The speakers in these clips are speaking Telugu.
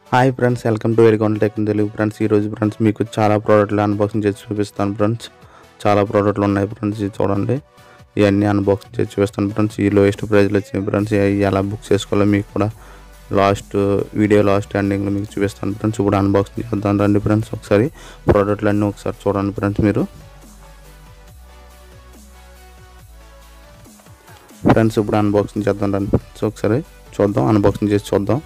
hi friends welcome to very tech Telugu friends ఈరోజు ఫ్రెండ్స్ మీకు చాలా ప్రోడక్ట్లు అన్బాక్సింగ్ చేసి చూపిస్తాను ఫ్రెండ్స్ చాలా ప్రోడక్ట్లు ఉన్నాయి ఫ్రెండ్స్ ఇది చూడండి ఇవన్నీ అన్బాక్సింగ్ చేసి చూపిస్తాను ఫ్రెండ్స్ ఈ లోయెస్ట్ ప్రైజ్లో వచ్చినాయి ఫ్రెండ్స్ ఇవి ఎలా బుక్ చేసుకోవాలో మీకు కూడా లాస్ట్ వీడియో లాస్ట్ ఎండింగ్లో మీకు చూపిస్తాను ఫ్రెండ్స్ ఇప్పుడు అన్బాక్సింగ్ చేద్దాం రండి ఫ్రెండ్స్ ఒకసారి ప్రోడక్ట్లు అన్నీ ఒకసారి చూడండి ఫ్రెండ్స్ మీరు ఫ్రెండ్స్ ఇప్పుడు అన్బాక్సింగ్ చేద్దాం రండి ఫ్రెండ్స్ ఒకసారి చూద్దాం అన్బాక్సింగ్ చేసి చూద్దాం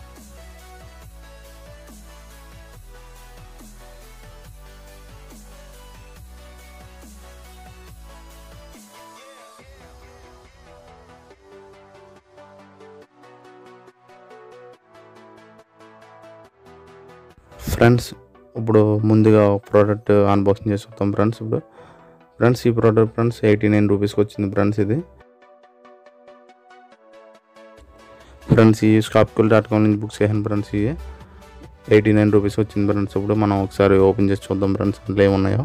ఫ్రెండ్స్ ఇప్పుడు ముందుగా ప్రోడక్ట్ అన్బాక్సింగ్ చేసి వస్తాం ఫ్రెండ్స్ ఇప్పుడు ఫ్రెండ్స్ ఈ ప్రోడక్ట్ ఫ్రెండ్స్ ఎయిటీ నైన్ రూపీస్కి వచ్చింది ఫ్రెండ్స్ ఇది ఫ్రెండ్స్ ఈ స్కాప్కుల్ డాట్ కామ్ నుంచి బుక్ చేశాను ఫ్రెండ్స్ ఇవి ఎయిటీ నైన్ రూపీస్ వచ్చింది ఫ్రెండ్స్ ఇప్పుడు మనం ఒకసారి ఓపెన్ చేసి చూద్దాం ఫ్రెండ్స్ అందులో ఏమున్నాయో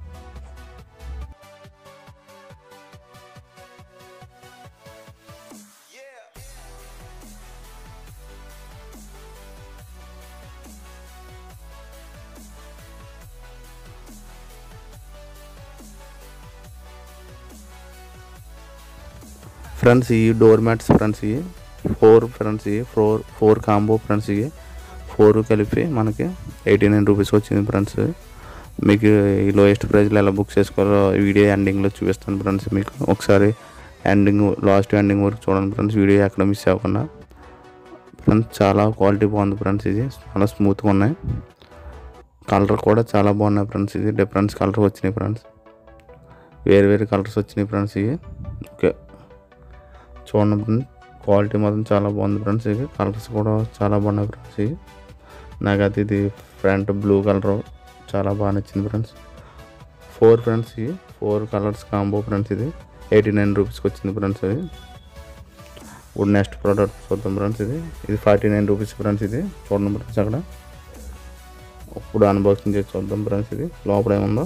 ఫ్రెండ్స్ ఈ డోర్ మ్యాట్స్ ఫ్రెండ్స్ ఇవి ఫోర్ ఫ్రెండ్స్ ఇవి ఫోర్ ఫోర్ కాంబో ఫ్రెండ్స్ ఇవి ఫోర్ కలిపి మనకి ఎయిటీ నైన్ రూపీస్ వచ్చింది ఫ్రెండ్స్ మీకు ఈ లోయెస్ట్ ప్రైస్లో ఎలా బుక్ చేసుకోవాలో వీడియో ఎండింగ్లో చూపిస్తాను ఫ్రెండ్స్ మీకు ఒకసారి ఎండింగ్ లాస్ట్ ఎండింగ్ వరకు చూడండి ఫ్రెండ్స్ వీడియో ఎక్కడ మిస్ అవ్వకుండా ఫ్రెండ్స్ చాలా క్వాలిటీ బాగుంది ఫ్రెండ్స్ ఇది చాలా స్మూత్గా ఉన్నాయి కలర్ కూడా చాలా బాగున్నాయి ఫ్రెండ్స్ ఇది డిఫరెన్స్ కలర్ వచ్చినాయి ఫ్రెండ్స్ వేరు వేరు కలర్స్ వచ్చినాయి ఫ్రెండ్స్ ఇవి ఓకే చూడండి ఫ్రెండ్స్ క్వాలిటీ మాత్రం చాలా బాగుంది ఫ్రెండ్స్ ఇవి కలర్స్ కూడా చాలా బాగున్నాయి ఫ్రెండ్స్ ఇవి నాకైతే ఇది ఫ్రంట్ బ్లూ కలర్ చాలా బాగా నచ్చింది ఫ్రెండ్స్ ఫోర్ ఫ్రెండ్స్ ఇవి ఫోర్ కలర్స్ కాంబో ఫ్రెండ్స్ ఇది ఎయిటీ నైన్ రూపీస్కి వచ్చింది ఫ్రెండ్స్ ఇది ఇప్పుడు నెక్స్ట్ ప్రోడక్ట్ చూద్దాం ఫ్రెండ్స్ ఇది ఇది ఫార్టీ నైన్ రూపీస్ ఫ్రెండ్స్ ఇది చూడండి ఫ్రెండ్స్ అక్కడ ఇప్పుడు అన్బాక్సింగ్ చేసి చూద్దాం ఫ్రెండ్స్ ఇది లోపల ఏముందో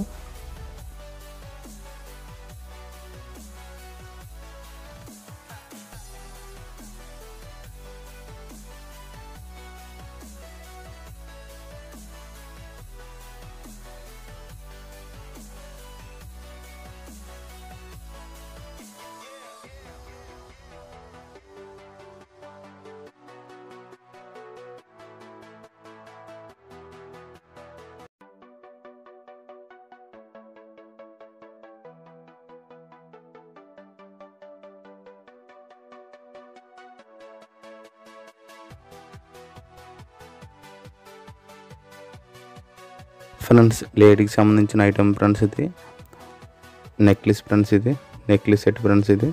ఫ్రెండ్స్ లేడీకి సంబంధించిన ఐటమ్ ఫ్రెండ్స్ ఇది నెక్లెస్ ఫ్రెండ్స్ ఇది నెక్లెస్ సెట్ ఫ్రెండ్స్ ఇది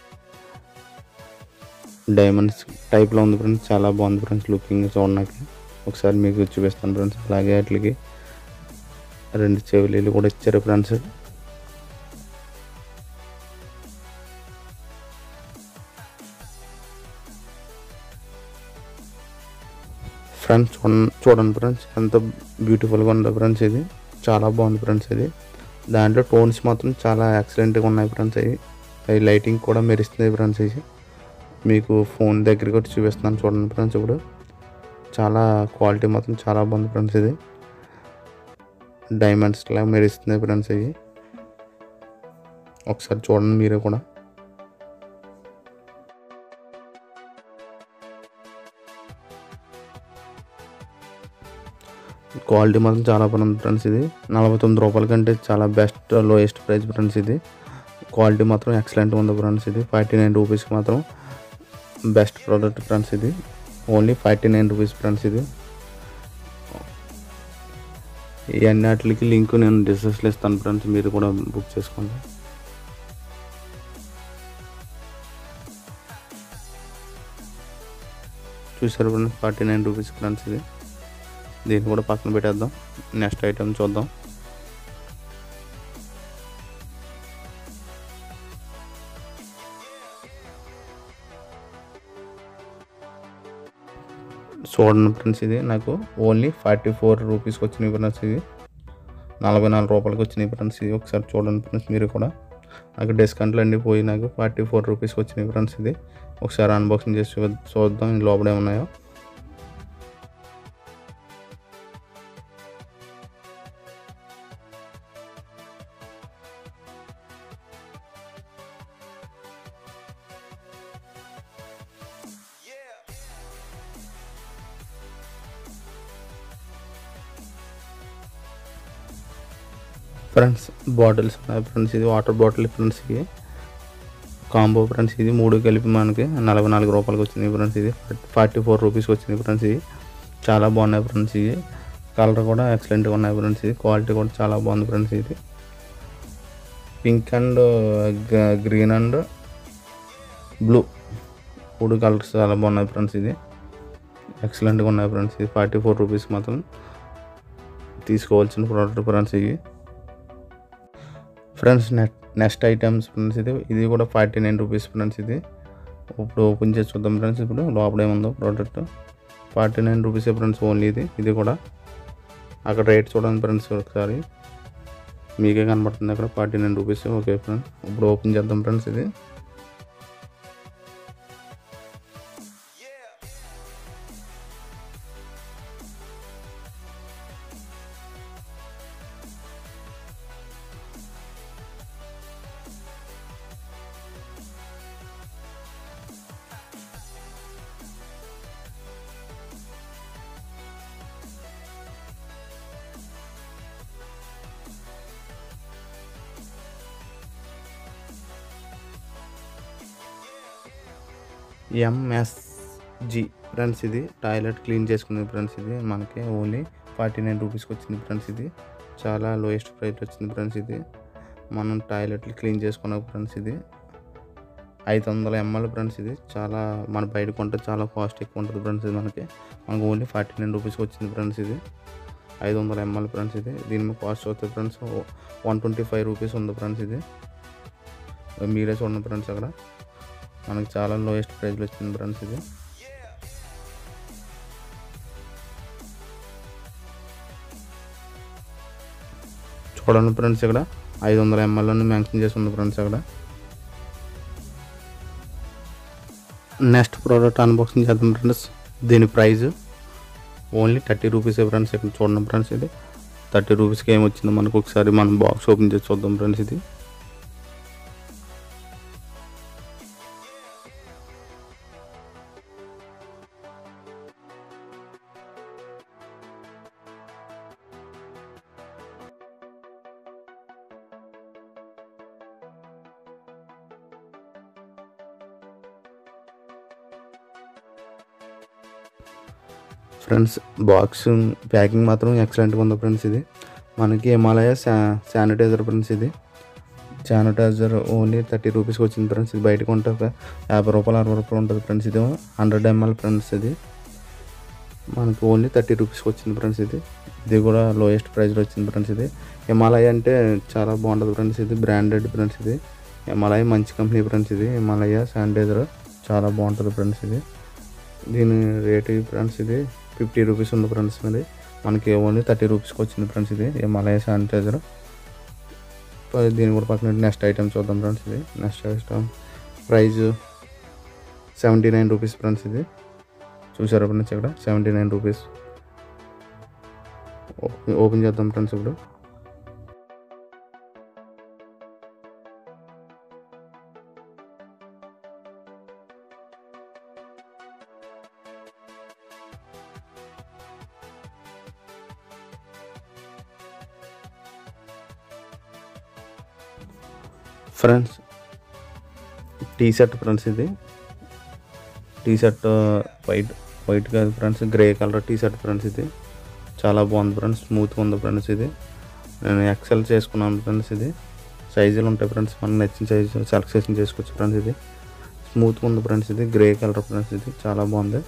డైమండ్స్ టైప్లో ఉంది ఫ్రెండ్స్ చాలా బాగుంది ఫ్రెండ్స్ లుకింగ్ చూడడానికి ఒకసారి మీకు చూపిస్తాను ఫ్రెండ్స్ అలాగే వాటికి రెండు చెవులీలు కూడా ఇచ్చారు ఫ్రెండ్స్ ఫ్రెండ్స్ చూడండి చూడండి ఫ్రెండ్స్ ఎంత బ్యూటిఫుల్గా ఉందో ఫ్రెండ్స్ ఇది చాలా బాగుంది ఫ్రెండ్స్ ఇది దాంట్లో టోన్స్ మాత్రం చాలా ఎక్సలెంట్గా ఉన్నాయి ఫ్రెండ్స్ అవి అవి లైటింగ్ కూడా మెరుస్తుంది ఫ్రెండ్స్ ఇది మీకు ఫోన్ దగ్గరికి వచ్చి చూపిస్తున్నాను చూడండి ఫ్రెండ్స్ ఇప్పుడు చాలా క్వాలిటీ మాత్రం చాలా బాగుంది ఫ్రెండ్స్ ఇది డైమండ్స్ లా మెరుస్తుంది ఫ్రెండ్స్ ఇవి ఒకసారి చూడండి మీరు కూడా క్వాలిటీ మాత్రం చాలా బాగుంది ఫ్రెండ్స్ ఇది నలభై తొమ్మిది రూపాయల కంటే చాలా బెస్ట్ లోయెస్ట్ ప్రైస్ ఫ్రెండ్స్ ఇది క్వాలిటీ మాత్రం ఎక్సలెంట్ ఉంది ఫ్రెండ్స్ ఇది ఫార్టీ నైన్ రూపీస్కి మాత్రం బెస్ట్ ప్రోడక్ట్ ఫ్రెండ్స్ ఇది only forty nine rupees friends ఇది ఈ అన్నిటికి లింక్ నేను డిస్క్రిప్షన్లో ఇస్తాను ఫ్రెండ్స్ మీరు కూడా బుక్ చేసుకోండి చూసారు friends forty nine rupees friends ఇది దీన్ని కూడా పక్కన పెట్టేద్దాం నెక్స్ట్ ఐటమ్ చూద్దాం చూడండి ఫ్రెండ్స్ ఇది నాకు ఓన్లీ ఫార్టీ ఫోర్ రూపీస్కి వచ్చినాయి ఫ్రెండ్స్ ఇది నలభై నాలుగు రూపాయలకి వచ్చినాయి ఫ్రెండ్స్ ఇది ఒకసారి చూడండి ఫ్రెండ్స్ మీరు కూడా నాకు డిస్కౌంట్లు అన్నీ పోయి నాకు ఫార్టీ ఫోర్ రూపీస్కి వచ్చినాయి ఫ్రెండ్స్ ఇది ఒకసారి అన్బాక్సింగ్ చేసి చూ- చూద్దాం లోపల ఏమున్నాయో ఫ్రెండ్స్ బాటిల్స్ ఉన్నాయి ఫ్రెండ్స్ ఇది వాటర్ బాటిల్ ఫ్రెండ్స్ ఇది కాంబో ఫ్రెండ్స్ ఇది మూడు కలిపి మనకి నలభై నాలుగు రూపాయలకి వచ్చింది ఫ్రెండ్స్ ఇది ఫార్టీ ఫోర్ రూపీస్కి వచ్చింది ఫ్రెండ్స్ ఇది చాలా బాగున్నాయి ఫ్రెండ్స్ ఇది కలర్ కూడా ఎక్సలెంట్గా ఉన్నాయి ఫ్రెండ్స్ ఇది క్వాలిటీ కూడా చాలా బాగుంది ఫ్రెండ్స్ ఇది pink and green and blue మూడు కలర్స్ చాలా బాగున్నాయి ఫ్రెండ్స్ ఇది ఎక్సలెంట్గా ఉన్నాయి ఫ్రెండ్స్ ఇది ఫార్టీ ఫోర్ రూపీస్ మాత్రం తీసుకోవాల్సిన ప్రోడక్ట్ ఫ్రెండ్స్ ఇవి friends net next items friends ఇది ఇది కూడా ఫార్టీ నైన్ రూపీస్ ఫ్రెండ్స్ ఇది ఇప్పుడు ఓపెన్ చేసి చూద్దాం ఫ్రెండ్స్ ఇప్పుడు లోపల ఏముందో ప్రోడక్ట్ ఫార్టీ నైన్ రూపీసే ఫ్రెండ్స్ ఓన్లీ ఇది ఇది కూడా అక్కడ రేట్ చూడండి ఫ్రెండ్స్ ఒకసారి మీకే కనబడుతుంది అక్కడ forty nine rupees okay friends ఇప్పుడు ఓపెన్ చేద్దాం ఫ్రెండ్స్ ఇది ఎంఎస్జి ఫ్రెండ్స్ ఇది టాయిలెట్ క్లీన్ చేసుకునే ఫ్రెండ్స్ ఇది మనకి ఓన్లీ ఫార్టీ నైన్ రూపీస్కి వచ్చింది ఫ్రెండ్స్ ఇది చాలా లోయెస్ట్ ప్రైస్ వచ్చింది ఫ్రెండ్స్ ఇది మనం టాయిలెట్లు క్లీన్ చేసుకున్న ఫ్రెండ్స్ ఇది ఐదు వందల ఎంఎల్ ఫ్రెండ్స్ ఇది చాలా మన బయట కొంటే చాలా కాస్ట్ ఎక్కువ ఉంటుంది ఫ్రెండ్స్ ఇది మనకి మనకు ఓన్లీ ఫార్టీ నైన్ రూపీస్కి వచ్చింది ఫ్రెండ్స్ ఇది ఐదు వందల ఎంఎల్ ఫ్రెండ్స్ ఇది దీని మీద కాస్ట్ అవుతుంది friends one twenty five rupees ఉంది ఫ్రెండ్స్ ఇది మీరే చూడండి ఫ్రెండ్స్ అక్కడ మనకి చాలా లోయెస్ట్ ప్రైస్లో వచ్చింది ఫ్రెండ్స్ ఇది చూడండి ఫ్రెండ్స్ ఇక్కడ ఐదు వందల ఎంఎల్ అని మెన్షన్ చేసి ఉంది ఫ్రెండ్స్ అక్కడ నెక్స్ట్ ప్రోడక్ట్ అన్బాక్సింగ్ చేద్దాం ఫ్రెండ్స్ దీని price only thirty rupees friends ఇక్కడ చూడండి ఫ్రెండ్స్ ఇది థర్టీ రూపీస్కి ఏమి వచ్చిందో మనకు ఒకసారి మనం బాక్స్ ఓపెన్ చేసి చూద్దాం ఫ్రెండ్స్ ఇది ఫ్రెండ్స్ బాక్స్ ప్యాకింగ్ మాత్రం ఎక్సలెంట్గా ఉంది ఫ్రెండ్స్ ఇది మనకి హిమాలయ శా శానిటైజర్ ఫ్రెండ్స్ ఇది శానిటైజర్ ఓన్లీ థర్టీ రూపీస్కి వచ్చింది ఫ్రెండ్స్ ఇది బయటకు ఉంటే ఒక యాభై రూపాయలు అరవై రూపాయలు ఉంటుంది ఫ్రెండ్స్ ఇది హండ్రెడ్ ఎంఎల్ ఫ్రెండ్స్ ఇది మనకి ఓన్లీ థర్టీ రూపీస్కి వచ్చింది ఫ్రెండ్స్ ఇది ఇది కూడా లోయెస్ట్ ప్రైస్లో వచ్చింది ఫ్రెండ్స్ ఇది హిమాలయ అంటే చాలా బాగుంటుంది ఫ్రెండ్స్ ఇది బ్రాండెడ్ ఫ్రెండ్స్ ఇది హిమాలయ మంచి కంపెనీ ఫ్రెండ్స్ ఇది హిమాలయ శానిటైజర్ చాలా బాగుంటుంది ఫ్రెండ్స్ ఇది దీని రేట్ ఫ్రెండ్స్ ఇది ఫిఫ్టీ రూపీస్ ఉంది ఫ్రెండ్స్ మరి మనకి ఓన్లీ థర్టీ రూపీస్కి వచ్చింది ఫ్రెండ్స్ ఇది హిమాలయ శానిటైజర్ దీని కూడా పక్కన నెక్స్ట్ ఐటమ్ చూద్దాం ఫ్రెండ్స్ ఇది next item price seventy nine rupees friends ఇది చూసారా ఫ్రెండ్స్ ఇక్కడ సెవెంటీ నైన్ రూపీస్ ఓపెన్ చేద్దాం ఫ్రెండ్స్ ఇప్పుడు ఫ్రెండ్స్ టీ షర్ట్ ఫ్రెండ్స్ ఇది టీ షర్ట్ వైట్ వైట్ కాదు friends grey colour T shirt friends ఇది చాలా బాగుంది ఫ్రెండ్స్ స్మూత్గా ఉంది ఫ్రెండ్స్ ఇది నేను ఎక్సెల్ చేసుకున్నాను ఫ్రెండ్స్ ఇది సైజులు ఉంటాయి ఫ్రెండ్స్ మనకు నచ్చిన సైజు సెలెక్షన్ చేసుకోవచ్చు ఫ్రెండ్స్ ఇది స్మూత్గా ఉంది ఫ్రెండ్స్ ఇది గ్రే కలర్ ఫ్రెండ్స్ ఇది చాలా బాగుంది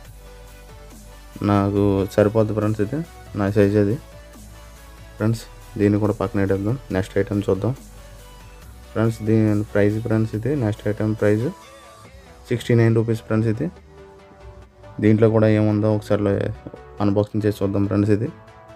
నాకు సరిపోద్ది ఫ్రెండ్స్ ఇది నా సైజ్ అది ఫ్రెండ్స్ దీన్ని కూడా పక్కన పెట్టేద్దాం నెక్స్ట్ ఐటమ్ చూద్దాం ఫ్రెండ్స్ దీని ప్రైస్ ఫ్రెండ్స్ ఇది next item price sixty nine rupees friends ఇది దీంట్లో కూడా ఏముందో ఒకసారి అన్బాక్సింగ్ చేసి చూద్దాం ఫ్రెండ్స్ ఇది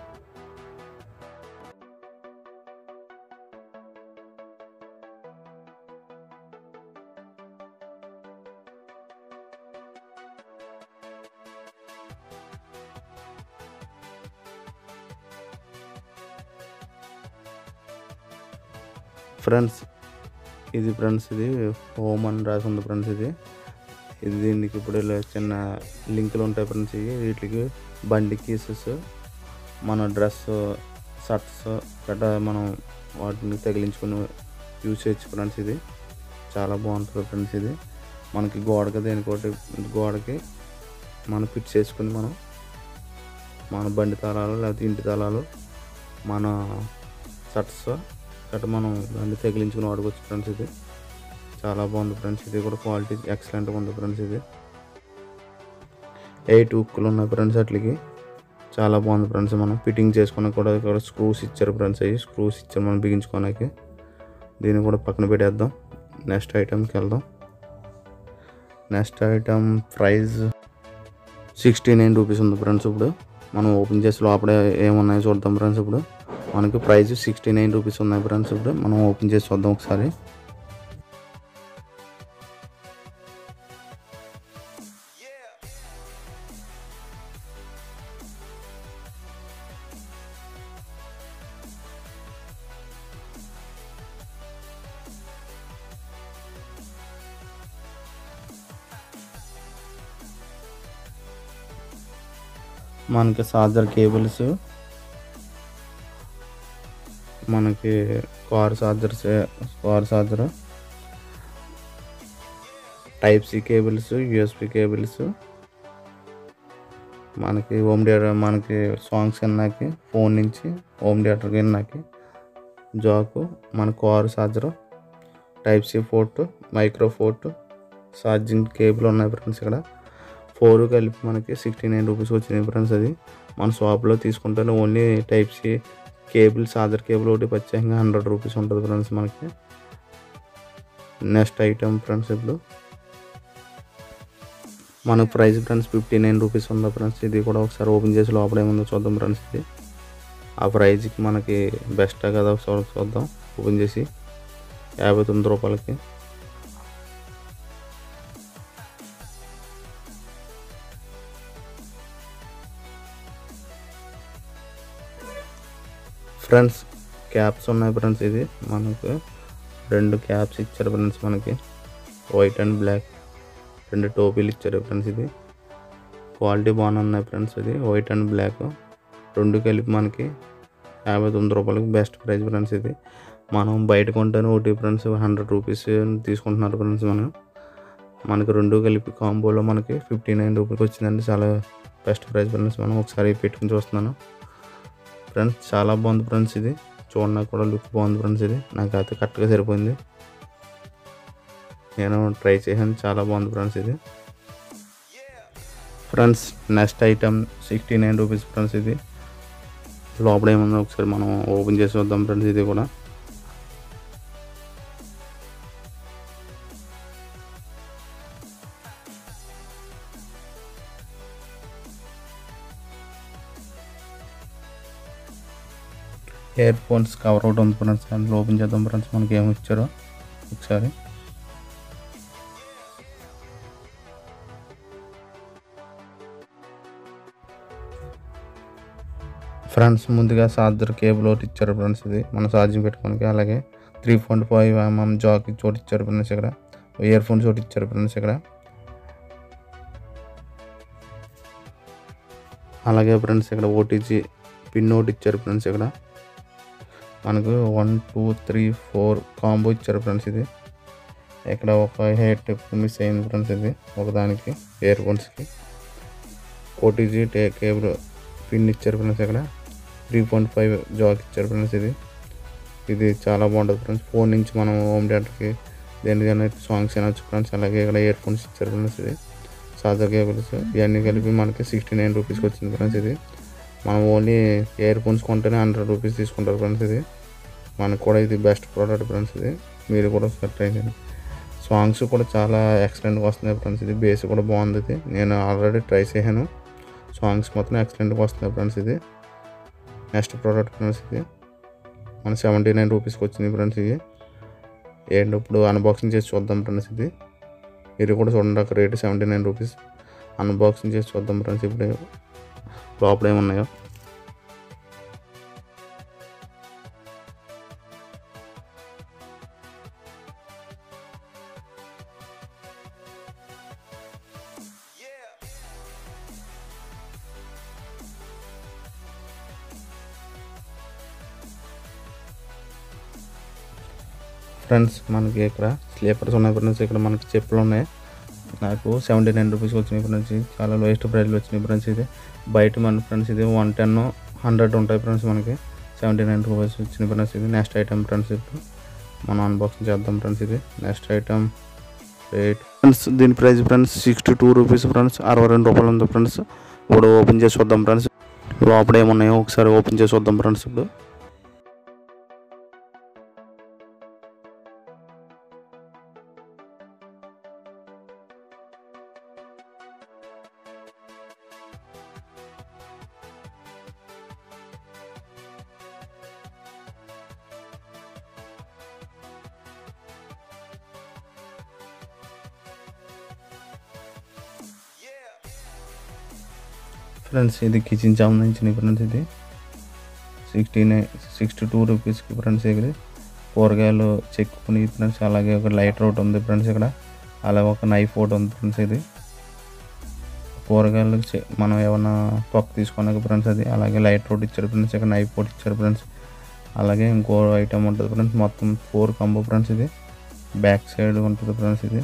ఫ్రెండ్స్ ఇది ఫ్రెండ్స్ ఇది హోమ్ అని రాసి ఉంది ఫ్రెండ్స్ ఇది ఇది దీనికి ఇప్పుడు ఇలా చిన్న లింకులు ఉంటాయి ఫ్రెండ్స్ ఇవి వీటికి బండి కీసెస్ మన డ్రెస్ షర్ట్స్ గట్రా మనం వాటిని తగిలించుకుని యూజ్ చేయొచ్చు ఫ్రెండ్స్ ఇది చాలా బాగుంటుంది ఫ్రెండ్స్ ఇది మనకి గోడకి దేనికోటి గోడకి మనం ఫిట్ చేసుకుని మనం మన బండి తాళాలు లేకపోతే ఇంటి తాళాలు మన షర్ట్స్ గట్రా మనం బండి తగిలించుకుని వాడుకోవచ్చు ఫ్రెండ్స్ ఇది చాలా బాగుంది ఫ్రెండ్స్ ఇది కూడా క్వాలిటీ ఎక్సలెంట్గా ఉంది ఫ్రెండ్స్ ఇది ఎయిట్ ఉక్కులు ఉన్నాయి ఫ్రెండ్స్ అట్లకి చాలా బాగుంది ఫ్రెండ్స్ మనం ఫిట్టింగ్ చేసుకున్న కూడా ఇక్కడ స్క్రూస్ ఇచ్చారు ఫ్రెండ్స్ అవి స్క్రూస్ ఇచ్చారు మనం బిగించుకోవడానికి దీన్ని కూడా పక్కన పెట్టేద్దాం నెక్స్ట్ ఐటమ్కి వెళ్దాం next item price sixty nine rupees ఉంది ఫ్రెండ్స్ ఇప్పుడు మనం ఓపెన్ చేసి లోపల ఏమున్నాయో చూద్దాం ఫ్రెండ్స్ ఇప్పుడు మనకి ప్రైస్ సిక్స్టీ నైన్ రూపీస్ ఉన్నాయి ఫ్రెండ్స్ ఇప్పుడు మనం ఓపెన్ చేసి చూద్దాం ఒకసారి మనకి చార్జర్ కేబుల్స్ మనకి car chargers car charger type C cables USB cables మనకి హోమ్ థియేటర్ మనకి సాంగ్స్ విన్నాకి ఫోన్ నుంచి హోమ్ థియేటర్కి విన్నాకి జాకు మన car charger type C port micro port charging cable ఉన్నాయి ఫ్రెండ్స్ ఇక్కడ ఫోర్ కలిపి మనకి సిక్స్టీ నైన్ రూపీస్ వచ్చింది ఫ్రెండ్స్ అది మన షాప్లో తీసుకుంటే only type C cable charger cable ఒకటి ప్రత్యేకంగా హండ్రెడ్ రూపీస్ ఉంటుంది ఫ్రెండ్స్ మనకి నెక్స్ట్ ఐటమ్ ఫ్రెండ్స్ ఇప్పుడు మనకు price friends fifty nine rupees ఉందా ఫ్రెండ్స్ ఇది కూడా ఒకసారి ఓపెన్ చేసి లోపల ఏముందో చూద్దాం ఫ్రెండ్స్ ఇది ఆ ప్రైజ్కి మనకి బెస్ట్ కదా ఒకసారి చూద్దాం ఓపెన్ చేసి యాభై తొమ్మిది రూపాయలకి ఫ్రెండ్స్ క్యాప్స్ ఉన్నాయి ఫ్రెండ్స్ ఇది మనకు రెండు క్యాప్స్ ఇచ్చారు ఫ్రెండ్స్ మనకి వైట్ అండ్ బ్లాక్ రెండు టోపీలు ఇచ్చారు ఫ్రెండ్స్ ఇది క్వాలిటీ బాగానే ఉన్నాయి ఫ్రెండ్స్ ఇది వైట్ అండ్ బ్లాక్ రెండు కలిపి మనకి యాభై తొమ్మిది రూపాయలకి బెస్ట్ ప్రైస్ ఫ్రెండ్స్ ఇది మనం బయట కొంటేనే ఒకటి ఫ్రెండ్స్ హండ్రెడ్ రూపీస్ తీసుకుంటున్నారు ఫ్రెండ్స్ మనం మనకి రెండు కలిపి కాంబోలో మనకి ఫిఫ్టీ నైన్ రూపీకి వచ్చిందండి చాలా బెస్ట్ ప్రైస్ ఫ్రెండ్స్ మనం ఒకసారి పెట్టుకుని చూస్తున్నాను ఫ్రెండ్స్ చాలా బాగుంది ఫ్రెండ్స్ ఇది చూడడానికి కూడా లుక్ బాగుంది ఫ్రెండ్స్ ఇది నాకు అయితే కరెక్ట్గా సరిపోయింది నేను ట్రై చేశాను చాలా బాగుంది ఫ్రెండ్స్ ఇది friends next item sixty nine rupees friends ఇది లోపల ఏముందో ఒకసారి మనం ఓపెన్ చేసి వద్దాం ఫ్రెండ్స్ ఇది కూడా ఇయర్ ఫోన్స్ కవర్ అవుట్ ఉంది ఫ్రెండ్స్ అందులో ఓపెన్ చేద్దాం ఫ్రెండ్స్ మనకి ఏమి ఇచ్చారో ఒకసారి ఫ్రెండ్స్ ముందుగా చార్జర్ కేబుల్ ఒకటి ఇచ్చారు ఫ్రెండ్స్ ఇది మన ఛార్జింగ్ పెట్టుకోనికి అలాగే three point five MM jack చోటు ఇచ్చారు ఫ్రెండ్స్ ఇక్కడ ఇయర్ ఫోన్స్ ఒకటి ఇచ్చారు ఫ్రెండ్స్ ఇక్కడ అలాగే ఫ్రెండ్స్ ఇక్కడ ఓటీజీ పిన్ ఒకటి ఇచ్చారు ఫ్రెండ్స్ ఇక్కడ మనకు one two three four combo ఇచ్చారు ఫ్రెండ్స్ ఇది ఇక్కడ ఒక హెయిర్ టిప్ మిస్ అయింది ఫ్రెండ్స్ ఇది ఒకదానికి ఇయర్ ఫోన్స్కి ఓటీజీ టే కేబుల్ పిన్ ఇచ్చారు ఫ్రెండ్స్ ఇక్కడ త్రీ పాయింట్ ఫైవ్ జాక్ ఇచ్చారు ఫ్రెండ్స్ ఇది ఇది చాలా బాగుంటుంది ఫ్రెండ్స్ ఫోన్ నుంచి మనం హోమ్ థియేటర్కి దేనికైనా సాంగ్స్ వినొచ్చు ఫ్రెండ్స్ అలాగే ఇక్కడ ఇయర్ ఫోన్స్ ఇచ్చారు ఫ్రెండ్స్ ఇది చార్జర్ కేబుల్స్ ఇవన్నీ కలిపి మనకి సిక్స్టీ నైన్ రూపీస్కి వచ్చింది ఫ్రెండ్స్ ఇది మనం ఓన్లీ ఇయర్ ఫోన్స్ కొంటేనే హండ్రెడ్ రూపీస్ తీసుకుంటారు ఫ్రెండ్స్ ఇది మనకు కూడా ఇది బెస్ట్ ప్రోడక్ట్ ఫ్రెండ్స్ ఇది మీరు కూడా ఒకసారి ట్రై చేయండి సాంగ్స్ కూడా చాలా ఎక్సలెంట్గా వస్తున్నాయి ఫ్రెండ్స్ ఇది బేస్ కూడా బాగుంది ఇది నేను ఆల్రెడీ ట్రై చేశాను సాంగ్స్ మొత్తం ఎక్సలెంట్గా వస్తున్నాయి ఫ్రెండ్స్ ఇది నెక్స్ట్ ప్రోడక్ట్ ఫ్రెండ్స్ ఇది మన సెవెంటీ నైన్ రూపీస్కి వచ్చింది ఫ్రెండ్స్ ఇది ఏంటి ఇప్పుడు అన్బాక్సింగ్ చేసి చూద్దాం ఫ్రెండ్స్ ఇది ఇది కూడా చూడండి అక్కడ rate seventy nine rupees unboxing చేసి చూద్దాం ఫ్రెండ్స్ ఇప్పుడు లోపల ఏమున్నాయో ఫ్రెండ్స్ మనకి ఇక్కడ స్లీపర్స్ ఉన్నాయి ఫ్రెండ్స్ ఇక్కడ మనకి చెప్పులు ఉన్నాయి నాకు సెవెంటీ నైన్ రూపీస్ వచ్చినాయి ఫ్రెండ్స్ ఇది చాలా లోయెస్ట్ ప్రైస్లో వచ్చినాయి ఫ్రెండ్స్ ఇది బయట మన ఫ్రెండ్స్ ఇది వన్ టెన్ హండ్రెడ్ ఉంటాయి ఫ్రెండ్స్ మనకి సెవెంటీ నైన్ రూపీస్ వచ్చినాయి ఫ్రెండ్స్ ఇది నెక్స్ట్ ఐటమ్ ఫ్రెండ్స్ ఇప్పుడు మనం అన్బాక్సింగ్ చేద్దాం ఫ్రెండ్స్ ఇది నెక్స్ట్ ఐటమ్ రేట్ ఫ్రెండ్స్ దీని price friends sixty two rupees friends అరవై రెండు రూపాయలు ఉంది ఫ్రెండ్స్ ఇప్పుడు ఓపెన్ చేసి చూద్దాం ఫ్రెండ్స్ లోపల ఏమున్నాయో ఒకసారి ఓపెన్ చేసి చూద్దాం ఫ్రెండ్స్ ఇప్పుడు ఫ్రెండ్స్ ఇది కిచెన్ సంబంధించిన ఫ్రెండ్స్ ఇది సిక్స్టీ నైన్ సిక్స్టీ టూ రూపీస్కి ఫ్రెండ్స్ ఇక్కడ కూరగాయలు చెక్కుని ఫ్రెండ్స్ అలాగే ఒక లైటర్ ఒకటి ఉంది ఫ్రెండ్స్ ఇక్కడ అలాగే ఒక నైఫ్ ఒకటి ఉంది ఫ్రెండ్స్ ఇది కూరగాయలు చె- మనం ఏమన్నా పప్పు తీసుకున్నాక ఫ్రెండ్స్ అది అలాగే లైటర్ ఒకటి ఇచ్చారు ఫ్రెండ్స్ ఇక్కడ నైఫ్ ఒకటి ఇచ్చారు ఫ్రెండ్స్ అలాగే ఇంకో ఐటమ్ ఉంటుంది ఫ్రెండ్స్ మొత్తం ఫోర్ కంబో ఫ్రెండ్స్ ఇది బ్యాక్ సైడ్ ఉంటుంది ఫ్రెండ్స్ ఇది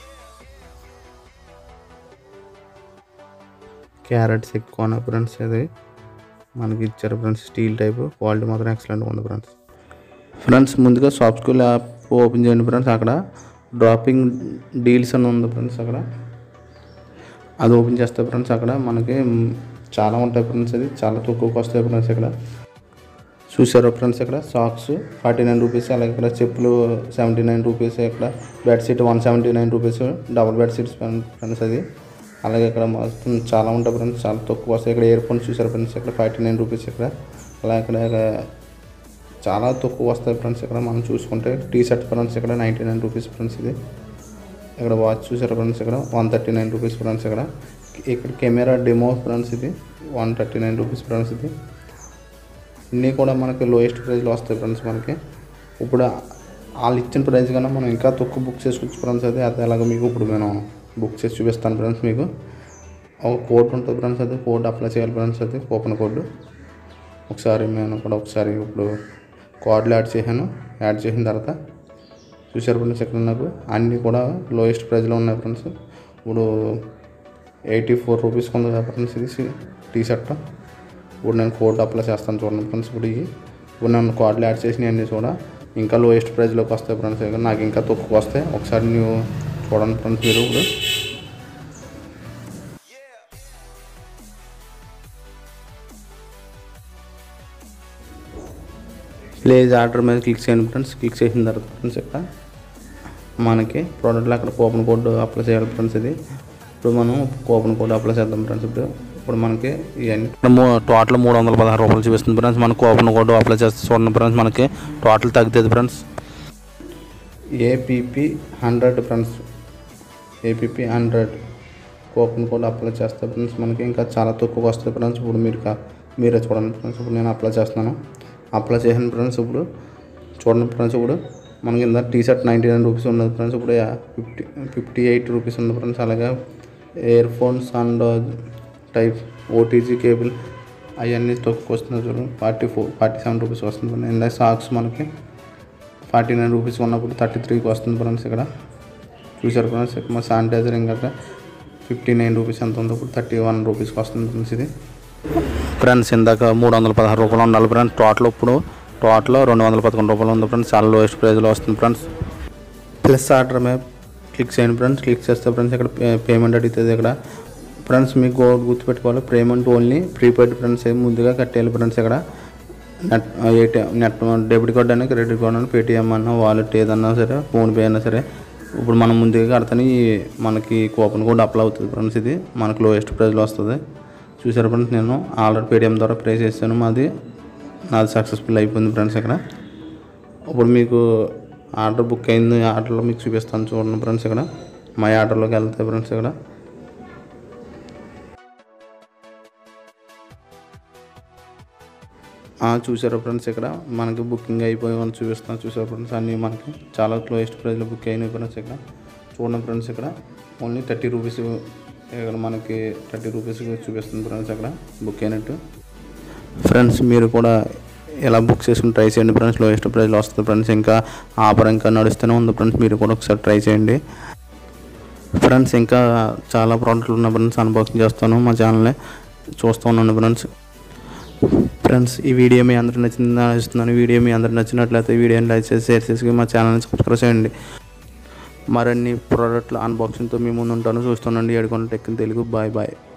క్యారెట్స్ ఎక్కువ ఫ్రెండ్స్ ఇది మనకి ఇచ్చారు ఫ్రెండ్స్ స్టీల్ టైప్ క్వాలిటీ మాత్రం ఎక్సలెంట్ ఉంది ఫ్రెండ్స్ ఫ్రెండ్స్ ముందుగా షాప్ స్కూల్ యాప్ ఓపెన్ చేయండి ఫ్రెండ్స్ అక్కడ డ్రాపింగ్ డీల్స్ అని ఉంది ఫ్రెండ్స్ అక్కడ అది ఓపెన్ చేస్తే ఫ్రెండ్స్ అక్కడ మనకి మ్, చాలా ఉంటాయి ఫ్రెండ్స్ అది చాలా తక్కువకి వస్తాయి ఫ్రెండ్స్ ఇక్కడ చూసారా ఫ్రెండ్స్ ఇక్కడ సాక్స్ ఫార్టీ నైన్ రూపీస్ అలాగే ఇక్కడ చెప్పులు సెవెంటీ నైన్ రూపీస్ ఇక్కడ bedsheet one seventy nine rupees double bedsheets friends అది అలాగే ఇక్కడ మొత్తం చాలా ఉంటాయి ఫ్రెండ్స్ చాలా తక్కువ వస్తాయి ఇక్కడ ఇయర్ ఫోన్స్ చూసారు ఫ్రెండ్స్ ఇక్కడ ఫార్టీ నైన్ రూపీస్ ఇక్కడ అలాగే ఇక్కడ చాలా తక్కువ వస్తాయి ఫ్రెండ్స్ ఇక్కడ మనం చూసుకుంటే టీ షర్ట్ ఫ్రెండ్స్ ఇక్కడ నైంటీ నైన్ రూపీస్ ఫ్రెండ్స్ ఇది ఇక్కడ వాచ్ చూసారు ఫ్రెండ్స్ ఇక్కడ one thirty nine rupees friends ఇక్కడ ఇక్కడ కెమెరా డెమో ఫ్రెండ్స్ ఇది one thirty nine rupees friends ఇది అన్నీ కూడా మనకి లోయెస్ట్ ప్రైస్లో వస్తాయి ఫ్రెండ్స్ మనకి ఇప్పుడు వాళ్ళు ఇచ్చిన ప్రైస్ కన్నా మనం ఇంకా తక్కువ బుక్ చేసుకోవచ్చు ఫ్రెండ్స్ అది అది ఎలాగో మీకు ఇప్పుడు నేను బుక్ చేసి చూపిస్తాను ఫ్రెండ్స్ మీకు ఒక కోడ్ ఉంటుంది ఫ్రెండ్స్ అది కోడ్ అప్లై చేయాలి ఫ్రెండ్స్ అది కూపన్ కోడ్ ఒకసారి నేను కూడా ఒకసారి ఇప్పుడు కోడ్లు యాడ్ చేశాను యాడ్ చేసిన తర్వాత చూసారు ఫ్రెండ్స్ ఇక్కడ నాకు అన్నీ కూడా లోయెస్ట్ ప్రైస్లో ఉన్నాయి ఫ్రెండ్స్ ఇప్పుడు ఎయిటీ ఫోర్ రూపీస్కి ఉంది కదా ఫ్రెండ్స్ ఇది టీ షర్ట్ ఇప్పుడు నేను కోడ్ అప్లై చేస్తాను చూడండి ఫ్రెండ్స్ ఇప్పుడు ఇవి ఇప్పుడు నేను కోడ్లు యాడ్ చేసిన అన్నీ కూడా ఇంకా లోయెస్ట్ ప్రైస్లోకి వస్తాయి ఫ్రెండ్స్ ఇక నాకు ఇంకా తక్కువ వస్తాయి ఒకసారి నువ్వు చూడండి ఫ్రెండ్స్ మీరు ఇప్పుడు ప్లేజ్ ఆర్డర్ మీద క్లిక్ చేయండి ఫ్రెండ్స్ క్లిక్ చేసిన తర్వాత ఫ్రెండ్స్ ఇక్కడ మనకి ప్రోడక్ట్లో అక్కడ కూపన్ కోడ్ అప్లై చేయాలి ఫ్రెండ్స్ ఇది ఇప్పుడు మనం కూపన్ కోడ్ అప్లై చేద్దాం ఫ్రెండ్స్ ఇప్పుడు ఇప్పుడు మనకి ఇవన్నీ టోటల్ మూడు వందల పదహారు రూపాయలు చూపిస్తుంది ఫ్రెండ్స్ మన కూపన్ కోడ్ అప్లై చేస్తే చూడండి ఫ్రెండ్స్ మనకి టోటల్ తగ్గుతుంది friends APP hundred friends APP hundred coupon code apply చేస్తే ఫ్రెండ్స్ మనకి ఇంకా చాలా తక్కువ వస్తుంది ఫ్రెండ్స్ ఇప్పుడు మీరు కా- మీరే చూడండి ఫ్రెండ్స్ ఇప్పుడు నేను అప్లై చేస్తున్నాను అప్లై చేసిన ఫ్రెండ్స్ ఇప్పుడు చూడండి ఫ్రెండ్స్ ఇప్పుడు మనకి ఇంత T shirt ninety nine rupees ఉన్నది ఫ్రెండ్స్ ఇప్పుడు ఫిఫ్టీ ఫిఫ్టీ ఎయిట్ రూపీస్ ఉంది ఫ్రెండ్స్ అలాగే earphones and type OTG cable అవన్నీ తక్కువ వస్తుంది చూడండి forty four forty seven rupees వస్తుంది ఫ్రెండ్స్ ఇందాక సాక్స్ మనకి ఫార్టీ నైన్ రూపీస్ ఉన్నప్పుడు థర్టీ త్రీకి వస్తుంది ఫ్రెండ్స్ ఇక్కడ చూసారు ఫ్రెండ్స్ ఇక్కడ మా శానిటైజర్ ఇంకా ఫిఫ్టీ నైన్ రూపీస్ ఎంత ఉందో ఇప్పుడు థర్టీ వన్ రూపీస్కి వస్తుంది ఫ్రెండ్స్ ఇది ఫ్రెండ్స్ ఇందాక మూడు వందల పదహారు రూపాయలు ఉండాలి ఫ్రెండ్స్ టోటల్ ఇప్పుడు టోటల్ రెండు వందల పదకొండు రూపాయలు ఉంది ఫ్రెండ్స్ చాలా లోయెస్ట్ ప్రైస్లో వస్తుంది ఫ్రెండ్స్ ప్లస్ ఆర్డర్ మీద క్లిక్ చేయండి ఫ్రెండ్స్ క్లిక్ చేస్తే ఫ్రెండ్స్ ఇక్కడ పే- పేమెంట్ అడుగుతుంది ఇక్కడ ఫ్రెండ్స్ మీకు ఒకటి గుర్తుపెట్టుకోవాలి పేమెంట్ ఓన్లీ ప్రీపెయిడ్ ఫ్రెండ్స్ ఏం ముందుగా కట్టేయాలి ఫ్రెండ్స్ ఇక్కడ net ATM net debit card అయినా క్రెడిట్ కార్డ్ అయినా పేటిఎం అన్నా వాలెట్ ఏదన్నా సరే ఫోన్పే అయినా సరే ఇప్పుడు మనం ముందుగా కడతానే ఈ మనకి కూపన్ కోడ్ అప్లై అవుతుంది ఫ్రెండ్స్ ఇది మనకు లోయెస్ట్ ప్రైస్లో వస్తుంది చూసారు ఫ్రెండ్స్ నేను ఆల్రెడీ పేటిఎం ద్వారా పే చేశాను మాది నాది సక్సెస్ఫుల్ అయిపోయింది ఫ్రెండ్స్ ఇక్కడ ఇప్పుడు మీకు ఆర్డర్ బుక్ అయింది ఆర్డర్లో మీకు చూపిస్తాను చూడండి ఫ్రెండ్స్ ఇక్కడ మై ఆర్డర్లోకి వెళ్తాయి ఫ్రెండ్స్ ఇక్కడ ఆ, చూసారా ఫ్రెండ్స్ ఇక్కడ మనకి బుకింగ్ అయిపోయి అని చూపిస్తాను చూసారా ఫ్రెండ్స్ అన్నీ మనకి చాలా లోయెస్ట్ ప్రైస్లో బుక్ అయినాయి ఫ్రెండ్స్ ఇక్కడ చూడండి ఫ్రెండ్స్ ఇక్కడ ఓన్లీ థర్టీ రూపీస్ ఇక్కడ మనకి థర్టీ రూపీస్ చూపిస్తుంది ఫ్రెండ్స్ అక్కడ బుక్ అయినట్టు ఫ్రెండ్స్ మీరు కూడా ఇలా బుక్ చేసుకుని ట్రై చేయండి ఫ్రెండ్స్ లోయెస్ట్ ప్రైస్లో వస్తుంది ఫ్రెండ్స్ ఇంకా ఆఫర్ ఇంకా నడుస్తూనే ఉంది ఫ్రెండ్స్ మీరు కూడా ఒకసారి ట్రై చేయండి ఫ్రెండ్స్ ఇంకా చాలా ప్రోడక్ట్లు ఉన్న ఫ్రెండ్స్ అన్బాక్సింగ్ చేస్తాను మా ఛానల్ని చూస్తూ ఉన్నాను ఫ్రెండ్స్ ఫ్రెండ్స్ ఈ వీడియో మీ అందరికి నచ్చిందని ఆశిస్తున్నాను వీడియో మీ అందరికి నచ్చినట్లయితే వీడియోని లైక్ చేసి షేర్ చేసి మా ఛానల్ని సబ్స్క్రైబ్ చేయండి మరిన్ని ప్రోడక్ట్ల అన్బాక్సింగ్తో మీ ముందు ఉంటాను చూస్తానండి Edukonda tech Telugu bye bye